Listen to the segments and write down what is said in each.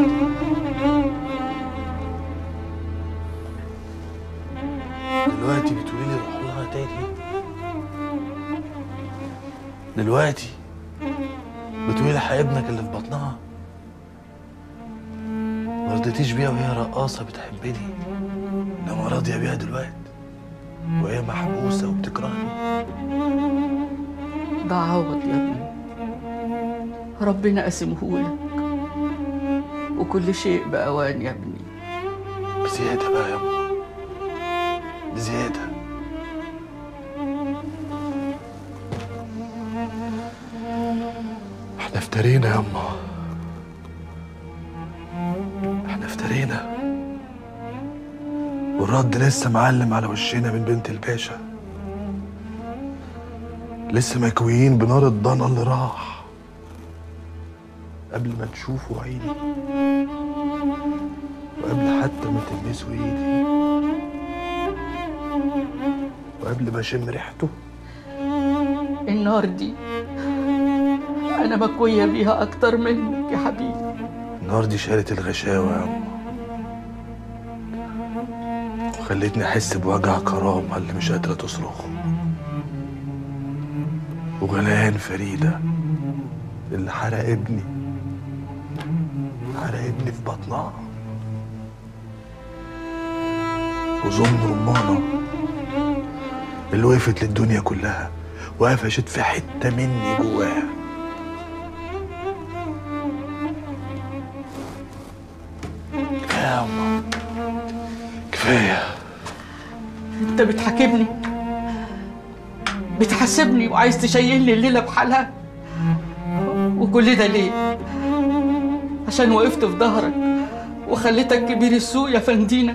دلوقتي بتقولي لي روحوا لها تاني دلوقتي بتقولي لي ابنك اللي في بطنها ما رضيتيش بيها وهي رقاصة بتحبني انما راضية بيها دلوقتي وهي محبوسة وبتكرهني ده عوض يا ابني ربنا قسمهولك وكل شيء بأوان يا ابني بزيادة بقى يا أما بزيادة احنا افترينا يا أما احنا افترينا والرد لسه معلم على وشنا من بنت الباشا لسه مكويين بنار الضنا اللي راح قبل ما تشوفوا عيني وقبل حتى ما تلمسوا ايدي وقبل ما اشم ريحته النار دي أنا مكوية بيها أكتر منك يا حبيبي النار دي شالت الغشاوة يا أما وخلتني أحس بوجع كرامة اللي مش قادرة تصرخه وغليان فريدة اللي حرق ابني حرق ابني في بطنها وظن رمانة اللي وقفت للدنيا كلها وقفشت في حتة مني جواها كفاية يا أما كفاية أنت بتحاكمني بتحاسبني وعايز تشيلني الليلة بحالها وكل ده ليه؟ عشان وقفت في ظهرك وخليتك كبير السوق يا فندينا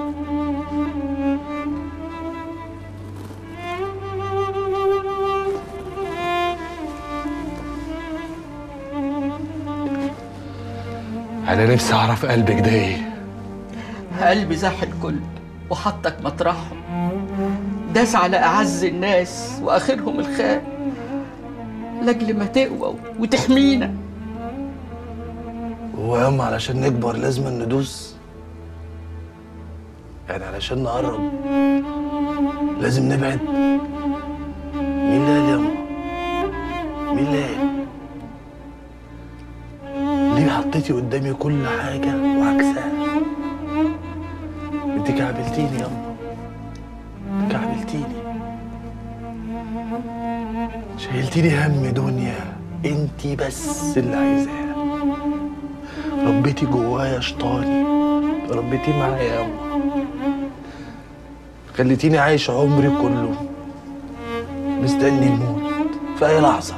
أنا نفسي أعرف قلبك ده إيه قلبي زاح الكل وحطك مطرحهم داس على أعز الناس وآخرهم الخال لأجل ما تقوى وتحمينا هو ياما علشان نكبر لازم ندوس يعني علشان نقرب لازم نبعد مين اللي قال ياما مين اللي قال ليه حطيتي قدامي كل حاجة وعكسها انت كعبلتيني ياما كعبلتيني شايلتيني هم دنيا انتي بس اللي عايزاها ربيتي جوايا شيطاني ربيتي معايا ياما خليتيني عايش عمري كله مستني الموت في اي لحظه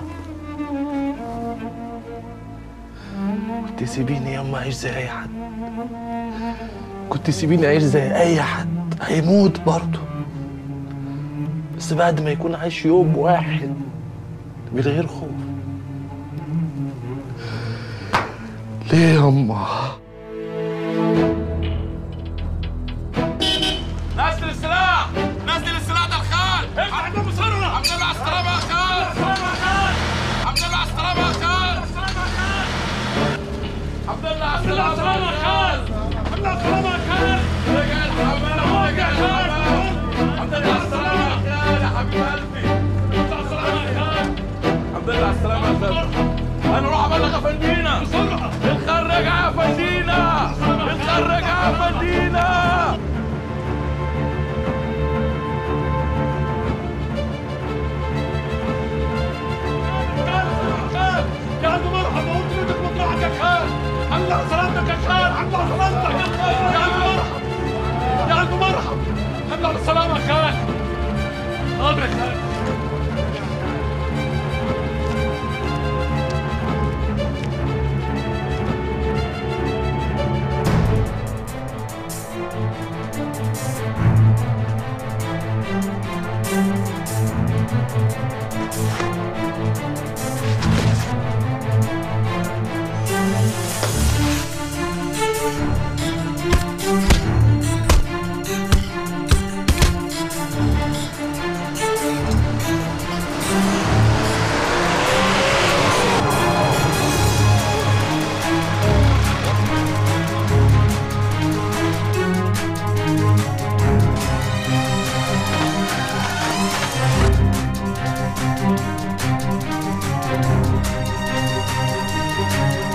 كنت سيبيني ياما اعيش زي اي حد كنت سيبيني اعيش زي اي حد هيموت برضه بس بعد ما يكون عايش يوم واحد من غير خوف ليه ياما نزل السلاح نزل السلاح ده الخال احنا مصرنا الحمد لله على السلامة يا خال الحمد لله على السلامة يا خال الحمد لله على السلامة يا خال الحمد لله على السلامة يا خال رجع الحمام رجع الحمام الحمد لله على السلامة يا خال يا حبيب قلبي الحمد لله على السلامة يا خال الحمد لله على السلامة يا خال انا اروح ابلغ افندينا بسرعة الخال رجع يا فندينا الخال رجع يا فندينا يا عم مرحبا قلت لك مطرحك يا خال الحمد لله على سلامتك يا خال الحمد لله على سلامتك يا عم مرحبا يا عم مرحبا الحمد لله على السلامة يا خال حاضر يا خال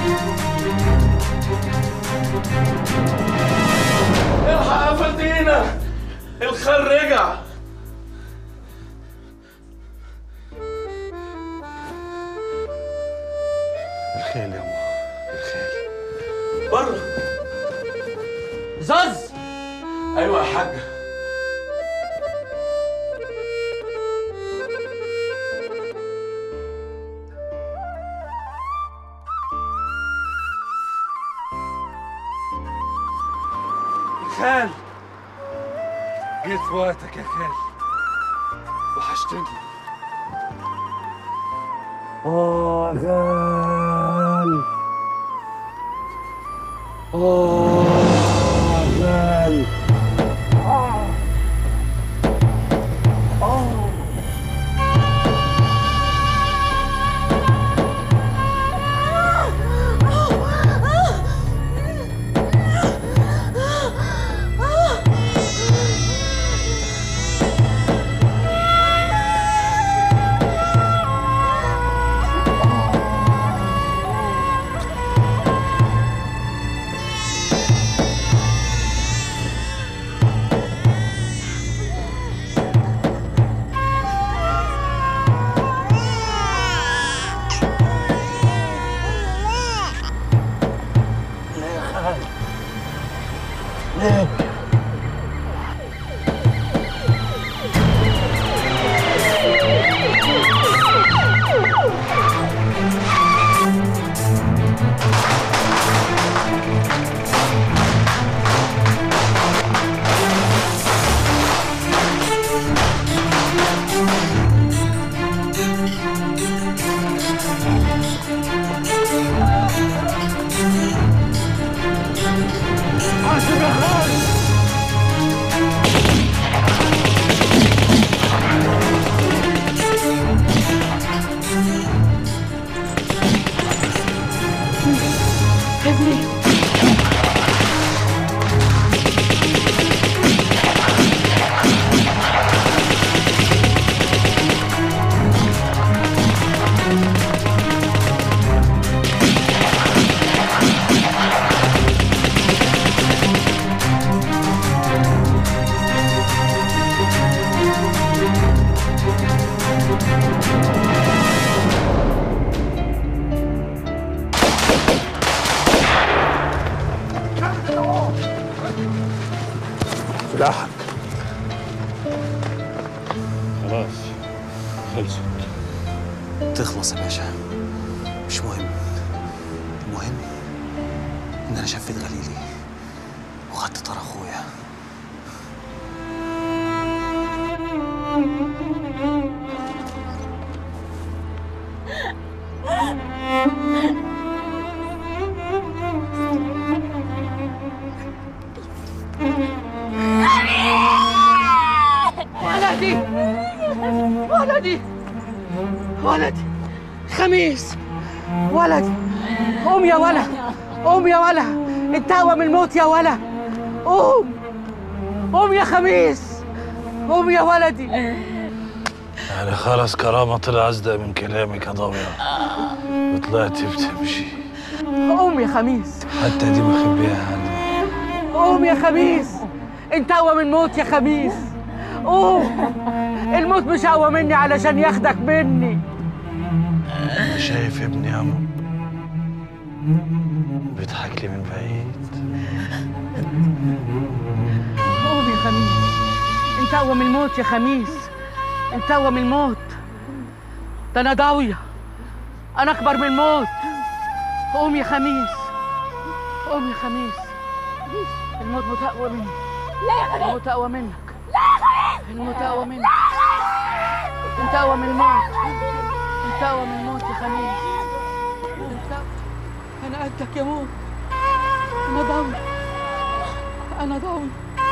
الحق يا فلتينا الخال رجع الخيل يا أمه الخيل بره زز أيوة يا حاجة خال جيت في وقتك يا خال وحشتني اه خال اه خال سلاحك خلاص خلصت تخلص يا باشا مش مهم المهم ان انا شفيت غليلي وخدت طار اخويا ولدي ولدي ولدي خميس ولدي قوم يا ولا قوم يا ولا انتهى من الموت يا ولا قوم قوم يا خميس قوم يا ولدي يعني خلاص كرامة طلع أصدق من كلامك يا ضوية وطلعتي بتمشي قوم يا خميس حتى دي مخبيها عني قوم يا خميس انت اقوى من الموت يا خميس قوم الموت مش اقوى مني علشان ياخدك مني أنا شايف ابني عمو بيضحك لي من بعيد قوم يا خميس انت اقوى من الموت يا خميس انت اقوى من الموت ده انا ضاوية انا اكبر من الموت قوم يا خميس قوم يا خميس الموت موت اقوى مني لا يا خميس الموت اقوى منك لا يا خميس الموت اقوى منك انت اقوى من الموت انت اقوى من الموت يا خميس انت انا قدك يا موت انا ضاوي انا ضاوي